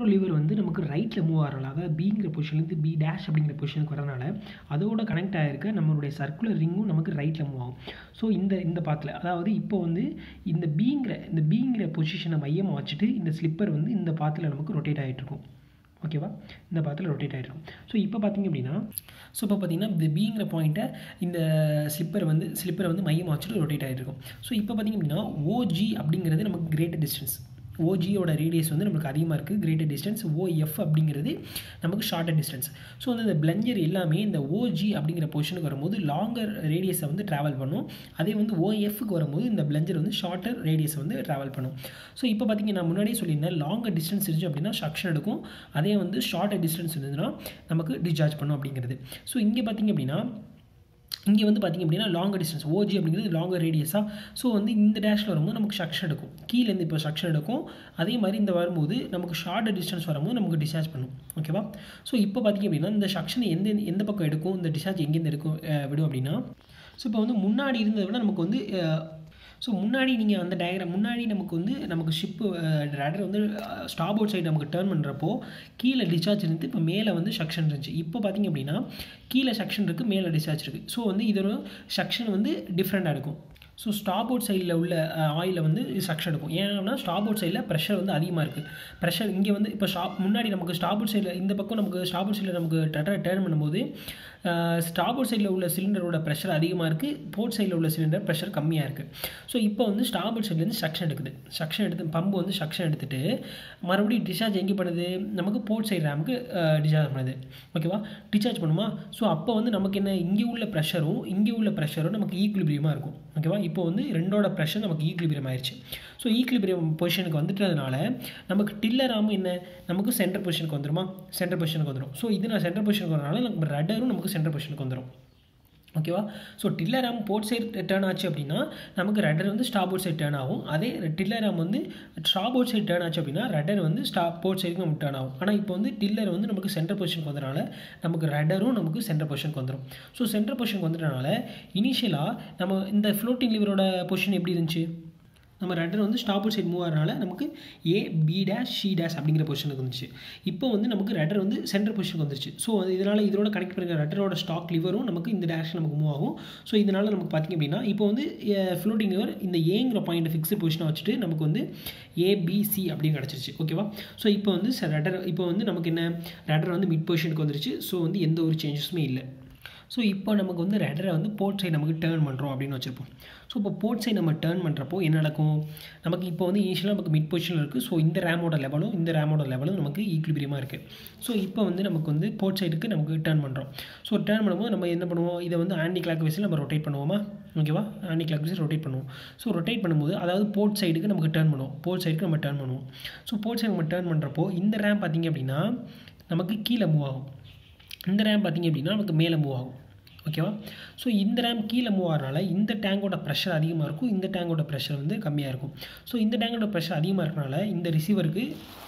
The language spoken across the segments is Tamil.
கண்ட்ரோல் லிவர் வந்து நமக்கு ரைட்டில் மூவ் ஆகிறனால அதாவது பிங்கிற பொசிஷன்லேருந்து பி டேஷ் அப்படிங்கிற பொசிஷனுக்கு வரனால அதோட கனெக்ட் ஆகிருக்க நம்மளுடைய சர்க்குலர் ரிங்கும் நமக்கு ரைட்டில் மூவ் ஆகும் ஸோ இந்த இந்த பாத்தில் அதாவது இப்போ வந்து இந்த பிங்கிற இந்த பிங்கிற பொசிஷனை மையமாக வச்சுட்டு இந்த ஸ்லிப்பர் வந்து இந்த பாத்தில் நமக்கு ரொட்டேட் ஆகிட்டு இருக்கும் ஓகேவா இந்த பாத்தில் ரொட்டேட் ஆகிருக்கும் ஸோ இப்போ பார்த்தீங்க அப்படின்னா ஸோ இப்போ பார்த்தீங்கன்னா இந்த பிங்கிற பாயிண்ட்டை இந்த ஸ்லிப்பர் வந்து ஸ்லிப்பரை வந்து மையமாக வச்சுட்டு ரொட்டேட் ஆகிட்டு இருக்கும் ஸோ இப்போ பார்த்தீங்க அப்படின்னா ஓஜி அப்படிங்கிறது நமக்கு கிரேட்டர் டிஸ்டன்ஸ் ஓஜியோட ரேடியஸ் வந்து நமக்கு அதிகமாக இருக்குது கிரேட்டர் டிஸ்டன்ஸ் ஓஎஃப் அப்படிங்கிறது நமக்கு ஷார்ட்டர் டிஸ்டன்ஸ் ஸோ வந்து இந்த பிளஞ்சர் எல்லாமே இந்த ஓஜி அப்படிங்கிற பொசிஷனுக்கு வரும்போது லாங்கர் ரேடியஸை வந்து ட்ராவல் பண்ணும் அதே வந்து ஓஎஃப்க்கு வரும்போது இந்த பிளஞ்சர் வந்து ஷார்ட்டர் ரேடியஸை வந்து ட்ராவல் பண்ணும் ஸோ இப்போ பார்த்தீங்கன்னா நான் முன்னாடியே சொல்லியிருந்தேன் லாங்கர் டிஸ்டன்ஸ் இருந்துச்சு அப்படின்னா சக்ஷன் எடுக்கும் அதே வந்து ஷார்ட்டர் டிஸ்டன்ஸ் இருந்ததுன்னா நமக்கு டிஸ்சார்ஜ் பண்ணும் அப்படிங்கிறது ஸோ இங்கே பார்த்தீங்க அப்படின்னா இங்கே வந்து பார்த்திங்க அப்படின்னா லாங்கர் டிஸ்டன்ஸ் ஓஜி அப்படிங்கிறது லாங்கர் ரேடியஸாக ஸோ வந்து இந்த டேஷில் வரும்போது நமக்கு சக்ஷன் எடுக்கும் கீழேருந்து இப்போ சக்ஷன் எடுக்கும் அதே மாதிரி இந்த வரும்போது நமக்கு ஷார்ட் டிஸ்டன்ஸ் வரும்போது நமக்கு டிஸ்சார்ஜ் பண்ணும் ஓகேவா ஸோ இப்போ பார்த்திங்க அப்படின்னா இந்த சக்ஷன் எந்த எந்த பக்கம் எடுக்கும் இந்த டிஸ்சார்ஜ் எங்கேருந்து எடுக்கும் விடும் அப்படின்னா ஸோ இப்போ வந்து முன்னாடி இருந்ததை விட நமக்கு வந்து ஸோ முன்னாடி நீங்கள் அந்த டயக்ராம் முன்னாடி நமக்கு வந்து நமக்கு ஷிப்பு ரேடர் வந்து ஸ்டாப் அவுட் சைடு நமக்கு டேர்ன் பண்ணுறப்போ கீழே டிஸ்சார்ஜ் இருந்து இப்போ மேலே வந்து செக்ஷன் இருந்துச்சு இப்போ பார்த்திங்க அப்படின்னா கீழே செக்ஷன் இருக்குது மேலே டிஸ்சார்ஜ் இருக்குது ஸோ வந்து இதோட செக்ஷன் வந்து டிஃப்ரெண்ட்டாக இருக்கும் ஸோ ஸ்டாப் அவுட் சைடில் உள்ள ஆயிலில் வந்து சக்ஷன் எடுக்கும் ஏன்னா ஸ்டாப் அவுட் சைடில் ப்ரெஷர் வந்து அதிகமாக இருக்குது ப்ரெஷர் இங்கே வந்து இப்போ ஸ்டாப் முன்னாடி நமக்கு ஸ்டாப் அவுட் சைடில் இந்த பக்கம் நமக்கு ஸ்டாப் அவுட் சைடில் நமக்கு டட்டர் டேர்ன் பண்ணும்போது ஸ்டாப் அவுட் சைடில் உள்ள சிலிண்டரோட ப்ரெஷர் அதிகமாக இருக்குது போர்ட் சைடில் உள்ள சிலிண்டர் ப்ரெஷர் கம்மியாக இருக்குது ஸோ இப்போ வந்து ஸ்டாப் அவுட் சைட்லேருந்து சக்ஷன் எடுக்குது சக்ஷன் எடுத்து பம்பு வந்து சக்ஷன் எடுத்துகிட்டு மறுபடியும் டிஸ்சார்ஜ் எங்கே பண்ணுது நமக்கு போர்ட் சைடு ரேமுக்கு டிஸ்சார்ஜ் பண்ணுது ஓகேவா டிஸ்சார்ஜ் பண்ணுமா ஸோ அப்போ வந்து நமக்கு என்ன இங்கே உள்ள ப்ரெஷரும் இங்கே உள்ள ப்ரெஷரும் நமக்கு ஈக்குலிபிரியமாக இருக்கும் ஓகேவா இப்போ வந்து ரெண்டோட ப்ரெஷர் நமக்கு ஈக்குலிபிரியம் ஆயிடுச்சு ஸோ ஈக்குலிபிரியம் பொசிஷனுக்கு வந்துட்டதுனால நமக்கு டில்லர் ஆமும் என்ன நமக்கு சென்டர் பொசிஷனுக்கு வந்துருமா சென்டர் பொசிஷனுக்கு வந்துடும் ஸோ இது நான் சென்டர் பொசிஷனுக்கு வரனால நமக்கு ரட்டரும் நமக்கு சென்டர் பொசிஷனுக்கு வந்துடும் ஓகேவா so tiller arm port side turn ஆச்சு அப்படின்னா நமக்கு ரட்டர் வந்து ஸ்டாப் போர்ட் சைடு டேர்ன் ஆகும் அதே டில்லர் ஆம் வந்து ஸ்டாப் போர்ட் சைடு டேர்ன் ஆச்சு அப்படின்னா ரட்டர் வந்து ஸ்டாப் போர்ட் சைடுக்கு நமக்கு டேர்ன் ஆகும் ஆனால் இப்போ வந்து டில்லர் வந்து நமக்கு சென்டர் பொசிஷனுக்கு வந்தனால நமக்கு ரட்டரும் நமக்கு சென்டர் பொசிஷனுக்கு வந்துடும் ஸோ சென்டர் பொசிஷனுக்கு வந்துட்டனால இனிஷியலாக நம்ம இந்த ஃப்ளோட்டிங் லிவரோட பொசிஷன் எப்படி இருந்துச்சு நம்ம ரட்டர் வந்து ஸ்டாப் சைட் மூவ் ஆகிறனால நமக்கு A B dash C dash அப்படிங்கிற பொசிஷனுக்கு வந்துச்சு இப்போ வந்து நமக்கு ரட்டர் வந்து சென்டர் பொசிஷனுக்கு வந்துருச்சு ஸோ இதனால் இதோட கனெக்ட் பண்ணுற ரட்டரோட ஸ்டாக் லிவரும் நமக்கு இந்த டேரக்ஷன் நமக்கு மூவ் ஆகும் ஸோ இதனால் நமக்கு பார்த்திங்க அப்படின்னா இப்போ வந்து ஃப்ளோட்டிங் லிவர் இந்த ஏங்கிற பாயிண்ட் ஃபிக்ஸ்டு பொசிஷனை வச்சுட்டு நமக்கு வந்து ஏபிசி அப்படின்னு கிடச்சிருச்சு ஓகேவா ஸோ இப்போ வந்து ரட்டர் இப்போ வந்து நமக்கு என்ன ரட்டர் வந்து மிட் பொசிஷனுக்கு வந்துருச்சு ஸோ வந்து எந்த ஒரு சேஞ்சஸுமே இல்லை ஸோ இப்போ நமக்கு வந்து ரெடரை வந்து போர்ட் சைடு நமக்கு டேர்ன் பண்ணுறோம் அப்படின்னு வச்சுருப்போம் ஸோ இப்போ போர்ட் சைடு நம்ம டேர்ன் பண்ணுறப்போ என்ன நடக்கும் நமக்கு இப்போ வந்து இனிஷியலாக நமக்கு மிட் பொசிஷனில் இருக்குது ஸோ இந்த ரேமோட லெவலும் இந்த ரேமோட லெவலும் நமக்கு ஈக்குலிபிரியமாக இருக்குது ஸோ இப்போ வந்து நமக்கு வந்து போர்ட் சைடுக்கு நமக்கு டேர்ன் பண்ணுறோம் ஸோ டேர்ன் பண்ணும்போது நம்ம என்ன பண்ணுவோம் இதை வந்து ஆன்டி கிளாக் வைஸில் நம்ம ரொட்டேட் பண்ணுவோமா ஓகேவா ஆன்டி கிளாக் வைஸில் ரொட்டேட் பண்ணுவோம் ஸோ ரொட்டேட் பண்ணும்போது அதாவது போர்ட் சைடுக்கு நமக்கு டேர்ன் பண்ணுவோம் போர்ட் சைடுக்கு நம்ம டேர்ன் பண்ணுவோம் ஸோ போர்ட் சைடு நம்ம டேர்ன் பண்ணுறப்போ இந்த ரேம் பார்த்திங்க அப்படின்னா நமக்கு கீழே மூவ் ஆகும் இந்த ரேம் பார்த்திங்க அப்படின்னா நமக்கு மேலே மூவ் ஆகும் ஓகேவா ஸோ இந்த ரேம் கீழே மூவ் ஆகிறனால இந்த டேங்கோட ப்ரெஷர் அதிகமாக இருக்கும் இந்த டேங்கோட ப்ரெஷர் வந்து கம்மியாக இருக்கும் ஸோ இந்த டேங்கோட ப்ரெஷர் அதிகமாக இருக்கனால இந்த ரிசீவருக்கு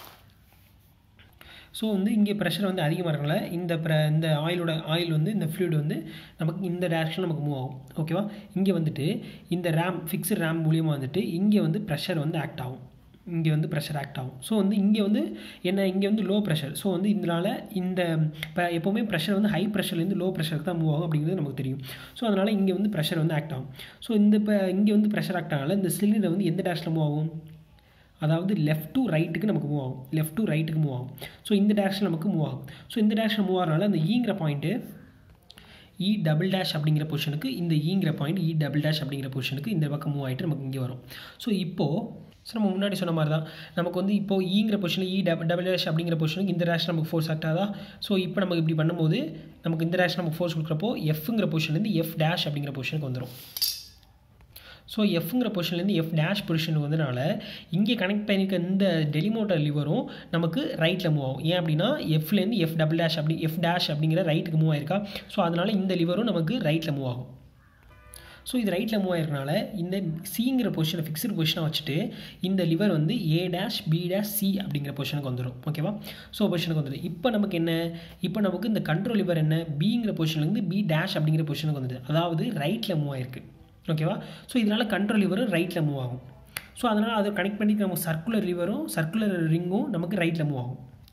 ஸோ வந்து இங்கே ப்ரெஷர் வந்து அதிகமாக இருக்கனால இந்த ப்ர இந்த ஆயிலோட ஆயில் வந்து இந்த ஃப்ளூயிட் வந்து நமக்கு இந்த டேரக்ஷன் நமக்கு மூவ் ஆகும் ஓகேவா இங்கே வந்துட்டு இந்த ரேம் ஃபிக்ஸ்டு ரேம் மூலியமாக வந்துட்டு இங்கே வந்து ப்ரெஷர் வந்து ஆக்ட் ஆகும் இங்கே வந்து ப்ரெஷர் ஆக்ட் ஆகும் ஸோ வந்து இங்கே வந்து என்ன இங்கே வந்து லோ ப்ரெஷர் ஸோ வந்து இதனால் இந்த இப்போ எப்போவுமே ப்ரெஷர் வந்து ஹை ப்ரெஷர்லேருந்து லோ ப்ரெஷருக்கு தான் மூவ் ஆகும் அப்படிங்கிறது நமக்கு தெரியும் ஸோ அதனால் இங்கே வந்து ப்ரெஷர் வந்து ஆக்ட் ஆகும் ஸோ இந்த இப்போ இங்கே வந்து ப்ரெஷர் ஆக்ட் ஆகனால இந்த சிலிண்டர் வந்து எந்த டேரக்ஷனில் மூவ் ஆகும் அதாவது லெஃப்ட் டு ரைட்டுக்கு நமக்கு மூவ் ஆகும் லெஃப்ட் டு ரைட்டுக்கு மூவ் ஆகும் ஸோ இந்த டேரக்ஷன் நமக்கு மூவ் ஆகும் ஸோ இந்த டேரக்ஷன் மூவ் ஆகிறனால அந்த ஈங்கிற பாயிண்ட்டு இ டபுள் டேஷ் அப்படிங்கிற பொசிஷனுக்கு இந்த ஈங்கிற பாயிண்ட் இ டபுள் டேஷ் அப்படிங்கிற பொசிஷனுக்கு இந்த பக்கம் மூவ் ஆகிட்டு நமக்கு இங்கே வரும் ஸோ இப்போது ஸோ நம்ம முன்னாடி சொன்ன மாதிரி தான் நமக்கு வந்து இப்போ ஈங்கிற பொசிஷனில் இ டப டபுள் டேஷ் அப்படிங்கிற பொசிஷனுக்கு இந்த டேஷ் நமக்கு ஃபோர்ஸ் ஆக்ட் ஆகுதா ஸோ இப்போ நமக்கு இப்படி பண்ணும்போது நமக்கு இந்த டேஷ் நமக்கு ஃபோர்ஸ் கொடுக்குறப்போ எஃப்ங்கிற பொசிஷன்லேருந்து எஃப் டேஷ் அப்படிங்கிற பொசிஷனுக்கு வந்துடும் ஸோ எஃப்ங்கிற பொசிஷன்லேருந்து எஃப் டேஷ் பொசிஷனுக்கு வந்தனால இங்கே கனெக்ட் பண்ணியிருக்க இந்த டெலிமோட்டர் லிவரும் நமக்கு ரைட்டில் மூவ் ஆகும் ஏன் அப்படின்னா எஃப்லேருந்து எஃப் டபுள் டேஷ் அப்படி எஃப் டேஷ் அப்படிங்கிற ரைட்டுக்கு மூவ் ஆயிருக்கா ஸோ அதனால் இந்த லிவரும் நமக்கு ரைட்டில் மூவ் ஆகும் ஸோ இது ரைட்டில் மூவ் ஆயிருக்கனால இந்த சிங்கிற பொசிஷனை ஃபிக்ஸ்டு பொசிஷனை வச்சுட்டு இந்த லிவர் வந்து A dash B dash C அப்படிங்கிற பொசிஷனுக்கு வந்துடும் ஓகேவா ஸோ பொசிஷனுக்கு வந்துடும் இப்போ நமக்கு என்ன இப்போ நமக்கு இந்த கண்ட்ரோல் லிவர் என்ன பிங்கிற பொசிஷன்லேருந்து பி டேஷ் அப்படிங்கிற பொசிஷனுக்கு வந்துடுது அதாவது ரைட்டில் மூவ் ஆயிருக்கு ஓகேவா ஸோ இதனால் கண்ட்ரோல் லிவரும் ரைட்டில் மூவ் ஆகும் ஸோ அதனால் அதை கனெக்ட் பண்ணி நம்ம சர்க்குலர் லிவரும் சர்க்குலர் ரிங்கும் நமக்கு ரைட்டில் மூவ் ஆகும்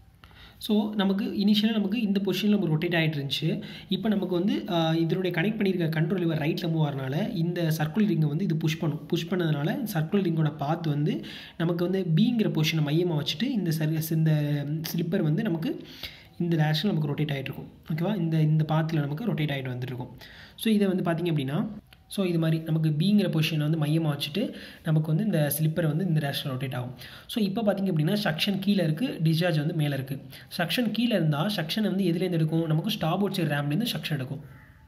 ஸோ நமக்கு இனிஷியலாக நமக்கு இந்த பொசிஷனில் நம்ம ரொட்டேட் ஆகிட்டு இருந்துச்சு இப்போ நமக்கு வந்து ஆஹ், இதனுடைய கனெக்ட் பண்ணியிருக்க கண்ட்ரோல் லிவர் ரைட்டில் மூவ் ஆகிறனால இந்த சர்க்குலர் ரிங்கை வந்து இது புஷ் பண்ணும் புஷ் பண்ணதுனால சர்க்குலர் ரிங்கோட பாத் வந்து நமக்கு வந்து பிங்கிற பொசிஷனை மையமாக வச்சுட்டு இந்த சரி இந்த ஸ்லிப்பர் வந்து நமக்கு இந்த டேரக்ஷன் நமக்கு ரொட்டேட் ஆகிட்டு இருக்கும் ஓகேவா இந்த இந்த பாத்தில் நமக்கு ரொட்டேட் ஆகிட்டு வந்துட்டு இருக்கும் ஸோ இதை வந்து பார்த்திங்க அப்படின்னா ஸோ இது மாதிரி நமக்கு பிங்கிற பொசிஷனை வந்து மையமாக வச்சுட்டு நமக்கு வந்து இந்த ஸ்லிப்பர் வந்து இந்த டேரக்ஷன் ரொட்டேட் ஆகும் ஸோ இப்போ பார்த்திங்க அப்படின்னா சக்ஷன் கீழே இருக்குது டிஸ்சார்ஜ் வந்து மேலே இருக்குது சக்ஷன் கீழே இருந்தால் சக்ஷன் வந்து எதுலேருந்து எடுக்கும் நமக்கு ஸ்டாபோர்ட் சைடு ரேம்லேருந்து சக்ஷன் எடுக்கும்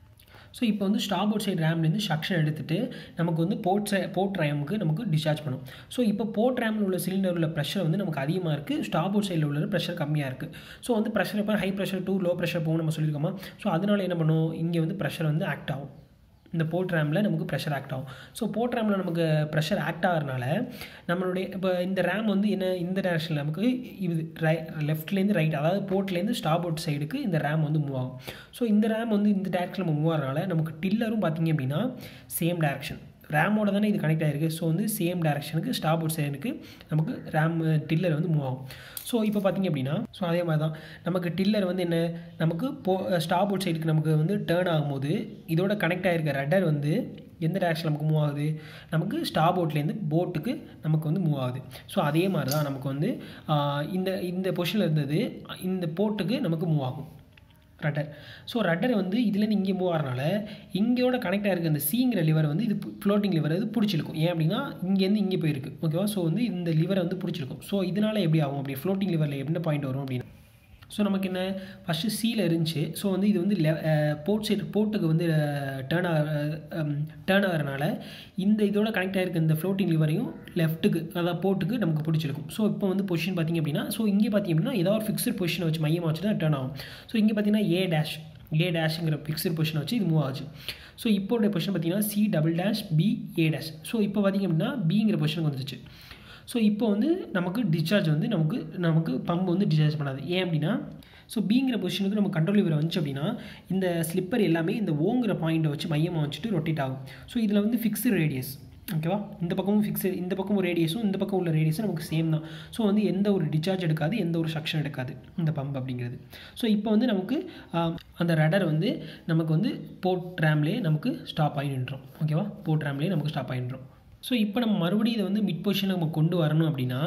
ஸோ இப்போ வந்து ஸ்டாபோர்ட் சைடு ரேம்லேருந்து சக்ஷன் எடுத்துட்டு நமக்கு வந்து போர்ட் சை போர்ட் ரேமுக்கு நமக்கு டிஸ்சார்ஜ் பண்ணும் ஸோ இப்போ போர்ட் ரேமில் உள்ள சிலிண்டர் உள்ள ப்ரெஷர் வந்து நமக்கு அதிகமாக இருக்குது ஸ்டாபோர்ட் சைடில் உள்ள ப்ரெஷர் கம்மியாக இருக்குது ஸோ வந்து ப்ரெஷர் இப்போ high pressure to low pressure போகும் நம்ம சொல்லியிருக்கோமா ஸோ அதனால என்ன பண்ணும் இங்கே வந்து ப்ரெஷர் வந்து ஆக்ட் ஆகும் இந்த போர்ட் ரேமில் நமக்கு ப்ரெஷர் ஆக்ட் ஆகும் ஸோ போர்ட் ரேமில் நமக்கு ப்ரெஷர் ஆக்ட் ஆகிறனால நம்மளுடைய இப்போ இந்த ரேம் வந்து என்ன இந்த டேரக்ஷனில் நமக்கு இது ரை லெஃப்ட்லேருந்து ரைட் அதாவது போர்ட்லேருந்து ஸ்டாபோர்ட் சைடுக்கு இந்த ரேம் வந்து மூவ் ஆகும் ஸோ இந்த ரேம் வந்து இந்த டேரக்ஷனில் நம்ம மூவ் ஆகிறனால நமக்கு டில்லரும் பார்த்தீங்க அப்படின்னா சேம் டேரக்ஷன் ரேமோட தானே இது கனெக்ட் ஆகிருக்கு ஸோ வந்து சேம் டேரக்ஷனுக்கு ஸ்டாபோர்ட் சைடுக்கு நமக்கு ரேம் டில்லர் வந்து மூவ் ஆகும் ஸோ இப்போ பார்த்தீங்க அப்படின்னா ஸோ அதே மாதிரி தான் நமக்கு டில்லர் வந்து என்ன நமக்கு போ ஸ்டாபோர்ட் சைடுக்கு நமக்கு வந்து டேர்ன் ஆகும்போது இதோட கனெக்ட் ஆகிருக்க ரட்டர் வந்து எந்த டேரக்ஷன் நமக்கு மூவ் ஆகுது நமக்கு ஸ்டாபோர்ட்லேருந்து போட்டுக்கு நமக்கு வந்து மூவ் ஆகுது ஸோ அதே மாதிரி தான் நமக்கு வந்து ஆஹ், இந்த இந்த பொசிஷனில் இருந்தது இந்த போர்ட்டுக்கு நமக்கு மூவ் ஆகும் ரட்டர் ஸோ ரட்டர் வந்து இதுலேருந்து இங்கே மூவ் ஆகிறனால இங்கேயோட கனெக்ட் ஆகிருக்க இந்த சிங்கிற லிவர் வந்து இது ஃப்ளோட்டிங் லிவர் இது பிடிச்சிருக்கும் ஏன் அப்படின்னா இங்கேருந்து இங்கே போயிருக்கு ஓகேவா ஸோ வந்து இந்த லிவரை வந்து பிடிச்சிருக்கும் ஸோ இதனால எப்படி ஆகும் அப்படி ஃப்ளோட்டிங் லிவரில் என்ன பாயிண்ட் வரும் அப்படின்னா ஸோ நமக்கு என்ன ஃபஸ்ட்டு சீல இருந்துச்சு ஸோ வந்து இது வந்து லெ போர்ட் சைடு போர்ட்டுக்கு வந்து டேர்ன் ஆக டேர்ன் ஆகிறனால இந்த இதோட கனெக்ட் ஆகிருக்க இந்த ஃப்ளோட்டிங் லிவரையும் லெஃப்ட்டுக்கு அதாவது போர்ட்டுக்கு நமக்கு பிடிச்சிருக்கும் ஸோ இப்போ வந்து பொசிஷன் பார்த்திங்க அப்படின்னா ஸோ இங்கே பார்த்திங்க அப்படின்னா ஏதாவது ஒரு ஃபிக்ஸட் பொசிஷனை வச்சு மையமாக வச்சு தான் டேர்ன் ஆகும் ஸோ இங்கே பார்த்தீங்கன்னா ஏ டேஷ் ஏ டேஷுங்கிற ஃபிக்ஸட் பொசிஷனை வச்சு இது மூவ் ஆச்சு ஸோ இப்போடைய பொசிஷன் பார்த்தீங்கன்னா C double dash B A dash so இப்போ பார்த்திங்க அப்படின்னா பிங்கிற பொசிஷனுக்கு வந்துருச்சு ஸோ இப்போ வந்து நமக்கு டிஸ்சார்ஜ் வந்து நமக்கு நமக்கு பம்பு வந்து டிஸ்சார்ஜ் பண்ணாது ஏன் அப்படின்னா ஸோ பிங்கிற பொசிஷனுக்கு நம்ம கண்ட்ரோல் லிவர் வந்துச்சு அப்படின்னா இந்த ஸ்லிப்பர் எல்லாமே இந்த ஓங்கிற பாயிண்ட்டை வச்சு மையமாக வச்சுட்டு ரொட்டேட் ஆகும் ஸோ இதில் வந்து ஃபிக்ஸ்டு ரேடியஸ் ஓகேவா இந்த பக்கமும் ஃபிக்ஸு இந்த பக்கம் ரேடியஸும் இந்த பக்கம் உள்ள ரேடியஸும் நமக்கு சேம் தான் ஸோ வந்து எந்த ஒரு டிஸ்சார்ஜ் எடுக்காது எந்த ஒரு சக்ஷன் எடுக்காது இந்த பம்ப் அப்படிங்கிறது ஸோ இப்போ வந்து நமக்கு ஆஹ், அந்த ரடர் வந்து நமக்கு வந்து போர்ட் ரேம்லேயே நமக்கு ஸ்டாப் ஆகி நின்றோம் ஓகேவா போர்ட் ரேம்லேயே நமக்கு ஸ்டாப் ஆகி நின்றோம் ஸோ இப்போ நம்ம மறுபடியும் இதை வந்து மிட் பொசிஷனில் நம்ம கொண்டு வரணும் அப்படின்னா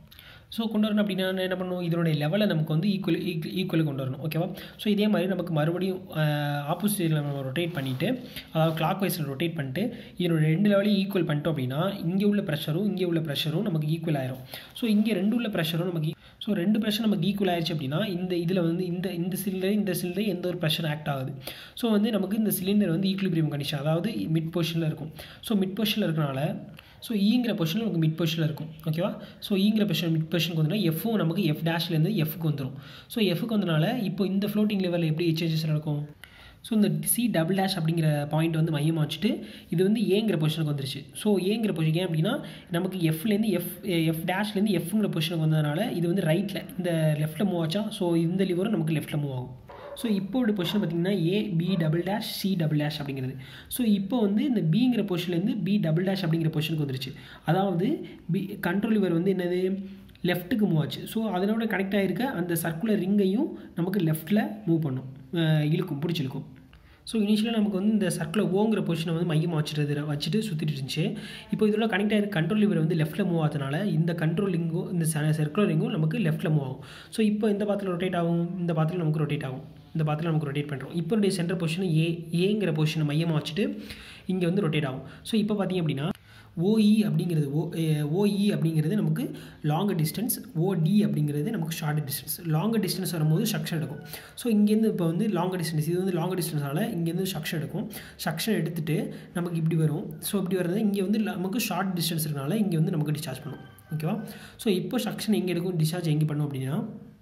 ஸோ கொண்டு வரணும் அப்படின்னா என்ன பண்ணணும் இதனுடைய லெவலை நமக்கு வந்து ஈக்குவல் ஈக்குவல் கொண்டு வரணும் ஓகேவா ஸோ இதே மாதிரி நமக்கு மறுபடியும் ஆப்போசிட்டில் நம்ம ரொட்டேட் பண்ணிவிட்டு அதாவது கிளாக் வைஸில் ரொட்டேட் பண்ணிட்டு இதனுடைய ரெண்டு லெவலையும் ஈக்குவல் பண்ணிட்டோம் அப்படின்னா இங்கே உள்ள ப்ரெஷரும் இங்கே உள்ள ப்ரெஷரும் நமக்கு ஈக்குவல் ஆயிரும் ஸோ இங்கே ரெண்டு உள்ள ப்ரெஷரும் நமக்கு ஸோ ரெண்டு ப்ரெஷர் நமக்கு ஈக்குவல் ஆயிடுச்சு அப்படின்னா இந்த இதில் வந்து இந்த இந்த சிலிண்டர் இந்த சிலிண்டர் எந்த ஒரு ப்ரெஷர் ஆக்ட் ஆகுது ஸோ வந்து நமக்கு இந்த சிலிண்டர் வந்து ஈக்குலிபிரியம் கண்டிஷன் அதாவது மிட் பொசிஷனில் இருக்கும் ஸோ மிட் பொசிஷனில் இருக்கனால ஸோ ஈங்கிற பொசிஷனில் நமக்கு மிட் பொசிஷனில் இருக்கும் ஓகேவா ஸோ ஈங்கிற பொசிஷன் மிட் பொசிஷனுக்கு வந்துன்னா எஃப்பும் நமக்கு எஃப் டேஷ்லேருந்து எஃப்க்கு வந்துடும் ஸோ எஃப்க்கு வந்தனால இப்போ இந்த ஃப்ளோட்டிங் லெவலில் எப்படி சேஞ்சஸ் நடக்கும் ஸோ இந்த சி டபுள் டேஷ் அப்படிங்கிற பாயிண்ட் வந்து மையமாக வச்சுட்டு இது வந்து ஏங்கிற பொசிஷனுக்கு வந்துருச்சு ஸோ ஏங்கிற பொசிஷன் ஏன் அப்படின்னா நமக்கு எஃப்லேருந்து எஃப் எஃப் டேஷ்லேருந்து எஃப்ங்கிற பொசிஷனுக்கு வந்ததுனால இது வந்து ரைட்டில் இந்த லெஃப்ட்டில் மூவ் ஆச்சா ஸோ இந்த லிவரும் நமக்கு லெஃப்ட்டில் மூவ் ஆகும் ஸோ இப்போ உள்ள பொசிஷன் பார்த்தீங்கன்னா A B double dash C double dash அப்படிங்கிறது ஸோ இப்போ வந்து இந்த பிங்கிற பொசிஷன்லேருந்து பி டபுள் டேஷ் அப்படிங்கிற பொசிஷனுக்கு வந்துருச்சு அதாவது பி கண்ட்ரோல் லிவர் வந்து என்னது லெஃப்ட்டுக்கு மூவ் ஆச்சு ஸோ அதனோட கனெக்ட் ஆகிருக்க அந்த சர்க்குலர் ரிங்கையும் நமக்கு லெஃப்ட்டில் மூவ் பண்ணும் அஹ் இழுக்கும் பிடிச்சி இழுக்கும் ஸோ இனிஷியலாக நமக்கு வந்து இந்த சர்க்கிள் ஓங்கிற பொசிஷனை வந்து மையமாக வச்சுட்டு வச்சுட்டு சுற்றிட்டு இருந்துச்சு இப்போ இதோட கனெக்ட் ஆகிருக்க கண்ட்ரோல் லிவர் வந்து லெஃப்ட்டில் மூவ் ஆகிறதுனால இந்த கண்ட்ரோல் லிங்கும் இந்த சர்க்குலர் ரிங்கும் நமக்கு லெஃப்ட்டில் மூவ் ஆகும் ஸோ இப்போ இந்த பாத்தில் ரொட்டேட் ஆகும் இந்த பாத்தில் நமக்கு ரொட்டேட் ஆகும் இந்த பாத்தில் நமக்கு ரொட்டேட் பண்ணுறோம் இப்போ சென்டர் பொசிஷன் ஏ ஏங்கிற பொசிஷனை மையமாக வச்சுட்டு இங்கே வந்து ரொட்டேட் ஆகும் ஸோ இப்போ பார்த்தீங்க அப்படின்னா ஓஇ அப்படிங்கிறது ஓ ஓஇ அப்படிங்கிறது நமக்கு லாங் டிஸ்டன்ஸ் ஓடி அப்படிங்கிறது நமக்கு ஷார்ட் டிஸ்டன்ஸ் லாங் டிஸ்டன்ஸ் வரும்போது சக்ஷன் எடுக்கும் ஸோ இங்கேருந்து இப்போ வந்து லாங் டிஸ்டன்ஸ் இது வந்து லாங் டிஸ்டன்ஸால் இங்கேருந்து சக்ஷன் எடுக்கும் சக்ஷன் எடுத்துட்டு நமக்கு இப்படி வரும் ஸோ இப்படி வர்றது இங்கே வந்து நமக்கு ஷார்ட் டிஸ்டன்ஸ் இருக்கனால இங்கே வந்து நமக்கு டிஸ்சார்ஜ் பண்ணும் ஓகேவா ஸோ இப்போ சக்ஷன் எங்கே எடுக்கும் டிஸ்சார்ஜ் எங்கே பண்ணும் அப்படின்னா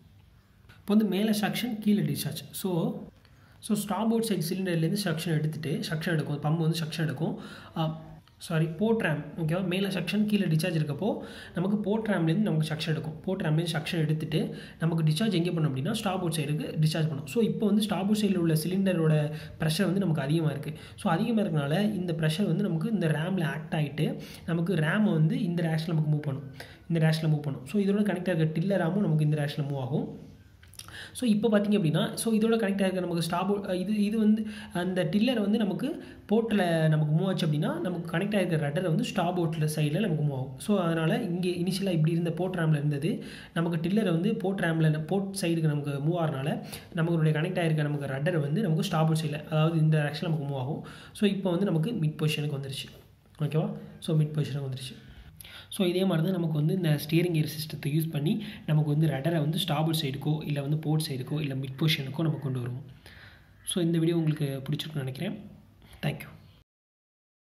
இப்போ வந்து மேலே சக்ஷன் கீழே discharge so so starboard side சிலிண்டர்லேருந்து சக்ஷன் எடுத்துகிட்டு சக்ஷன் எடுக்கும் பம்பு வந்து சக்ஷன் எடுக்கும் சாரி போர்ட் ரேம் ஓகேவா மேலே செக்ஷன் கீழே டிஸ்சார்ஜ் இருக்கப்போ நமக்கு போர்ட் ரேம்லேருந்து நமக்கு செக்ஷன் எடுக்கும் போர்ட் ரேம்லேருந்து செக்ஷன் எடுத்துட்டு நமக்கு டிஸ்சார்ஜ் எங்கே பண்ணும் அப்படின்னா ஸ்டாபோர்ட் சைடுக்கு டிஸ்சார்ஜ் பண்ணும் ஸோ இப்போ வந்து ஸ்டாபோர்ட் சைடில் உள்ள சிலிண்டரோட ப்ரெஷர் வந்து நமக்கு அதிகமாக இருக்குது ஸோ அதிகமாக இருக்கனால இந்த ப்ரெஷர் வந்து நமக்கு இந்த ரேமில் ஆக்ட் ஆகிட்டு நமக்கு ரேமை வந்து இந்த ரேஷில் நமக்கு மூவ் பண்ணும் இந்த ரேஷில் மூவ் பண்ணும் ஸோ இதோட கனெக்ட் ஆகிற டில்லர் ரேமும் நமக்கு இந்த ரேஷில் மூவ் ஆகும் ஸோ இப்போ பார்த்தீங்க அப்படின்னா ஸோ இதோட கனெக்ட் ஆகிருக்க நமக்கு ஸ்டாப் இது இது வந்து அந்த டில்லர் வந்து நமக்கு போர்ட்டில் நமக்கு மூவ் ஆச்சு அப்படின்னா நமக்கு கனெக்ட் ஆகிருக்க ரட்டர் வந்து ஸ்டாப் போட்டில் சைடில் நமக்கு மூவ் ஆகும் ஸோ அதனால் இங்கே இனிஷியலாக இப்படி இருந்த போர்ட் ரேமில் இருந்தது நமக்கு டில்லர் வந்து போர்ட் ரேமில் போர்ட் சைடுக்கு நமக்கு மூவ் ஆகிறனால நமக்கு கனெக்ட் ஆகிருக்க நமக்கு ரட்டர் வந்து நமக்கு ஸ்டாப் போர்ட் சைடில் அதாவது இந்த டேரக்ஷனில் நமக்கு மூவ் ஆகும் ஸோ இப்போ வந்து நமக்கு மிட் பொசிஷனுக்கு வந்துருச்சு ஓகேவா ஸோ மிட் பொசிஷனுக்கு வந்துருச்சு ஸோ இதே மாதிரி தான் நமக்கு வந்து இந்த ஸ்டியரிங் கியர் சிஸ்டத்தை யூஸ் பண்ணி நமக்கு வந்து ரடரை வந்து ஸ்டாபர் சைடுக்கோ இல்லை வந்து போர்ட் சைடுக்கோ இல்லை மிட் பொசிஷனுக்கோ நம்ம கொண்டு வருவோம் ஸோ இந்த வீடியோ உங்களுக்கு பிடிச்சிருக்குன்னு நினைக்கிறேன் தேங்க்யூ